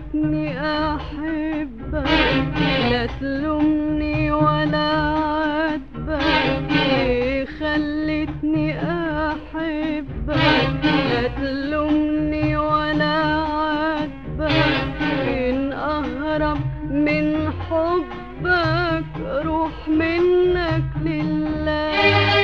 خلتني أحبك لا تلومني ولا عاتبك ليه خلتني أحبك لا تلومني ولا عاتبك إن أهرب من حبك روح منك لله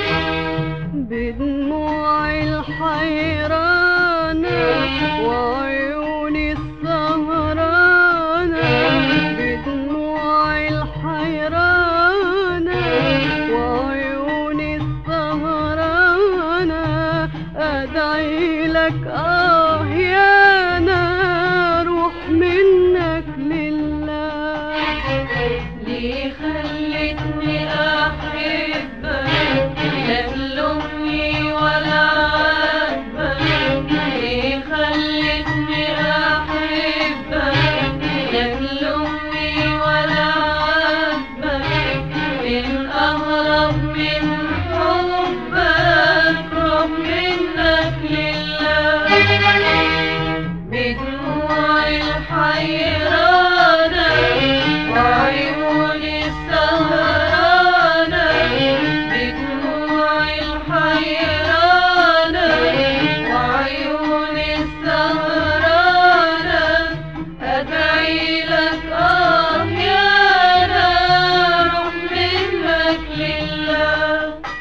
بدموعي الحيرانة وعيوني السهرانة بدموعي الحيرانة وعيوني السهرانة أدعي لك آه يا أنا روح منك لله ليه خلتني أحبك لا تلومني ولا عاتبك ليه خلتني أحبك لا تلومني ولا عاتبك إن أهرب من حبك روح منك لله بدموعي الحيرانة وعيوني السهرانة بدموعي الحيرانة وعيوني السهرانة أدعي لك آه يا أنا روح منك لله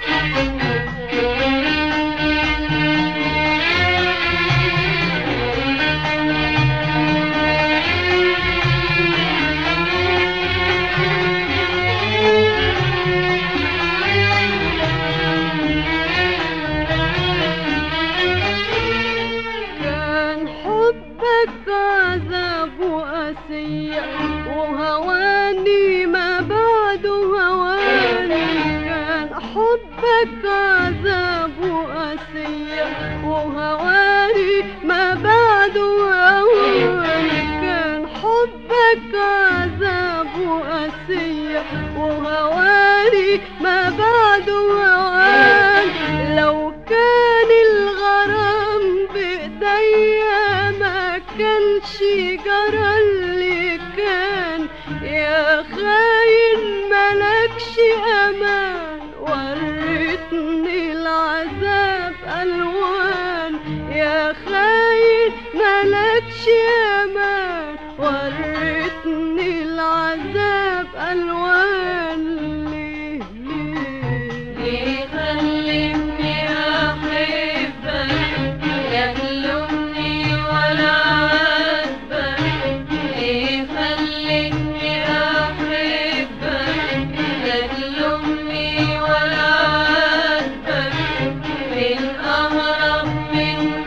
كان حبك عذاب وقاسية وهواني ما بعده هواني كان حبك عذاب وقاسية وهواني ما بعده هواني كان حبك عذاب وقاسية وهواني ما بعده هواني لو كان الغرام بإيديا ما كانش جرى اللي كان يا خاين ملكش أمان وريتني العذاب ألوان يا خاين ملكش أمان وريتني العذاب ألوان ليه ليه ليه خلتني أحبك لا تلومني ولا عاتبك ليه خلتني أحبك لا تلومني ولا عاتبك إن أهرب من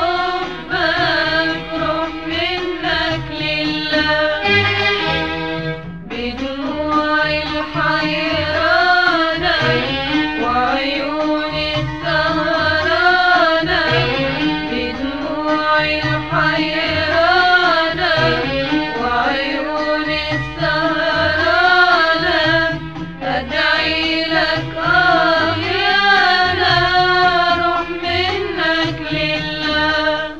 حبك روح منك لله بدموعي الحيرانة وعيوني السهرانة بدموعي الحيرانة وعيوني السهرانة أدعي لك آه يا أنا روح منك لله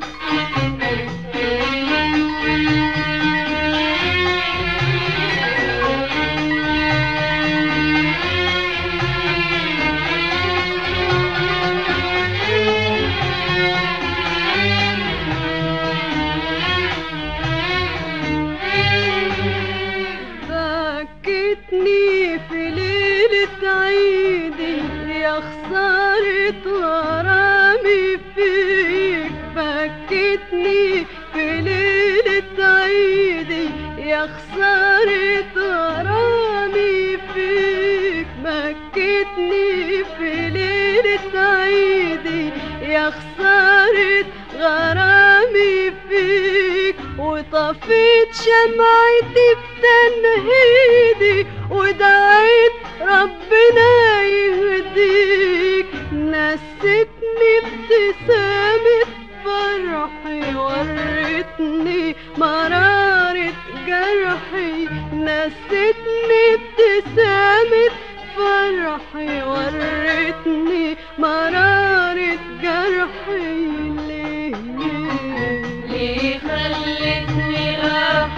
بكتني في ليلة عيدي يا خسارة غرامي فيك بكتني في ليلة عيدي يا خسارة غرامي فيك بكتني في ليلة عيدي يا خسارة غرامي فيك وطفيت شمعتي بتنهيدي ودعيت ربنا يهديك نستني ابتسامة فرحي ورتني مرارة جرحي نستني ابتسامة فرحي ورتني مرارة جرحي ليه ليه ليه خلتني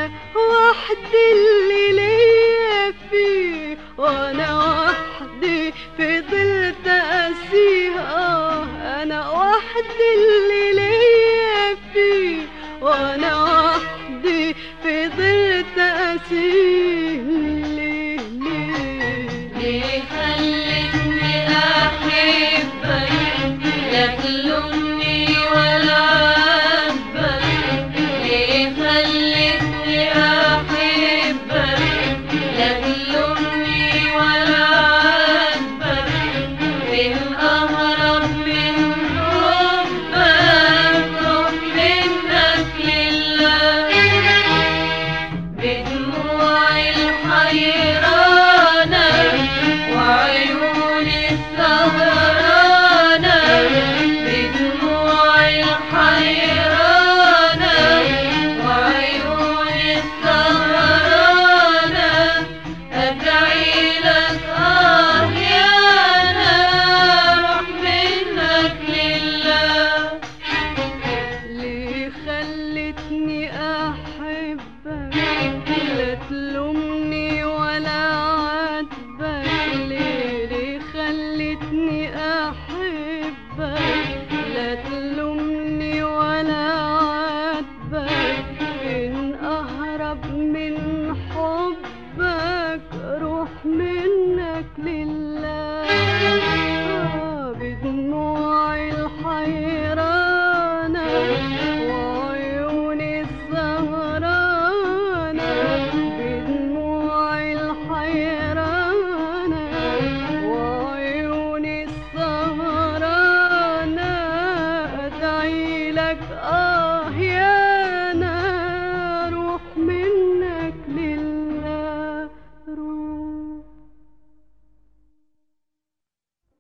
انا وحدي اللي ليا فيه وانا وحدي فضلت اسيه اه انا وحدي اللي ليا فيه وانا وحدي فضلت اسيه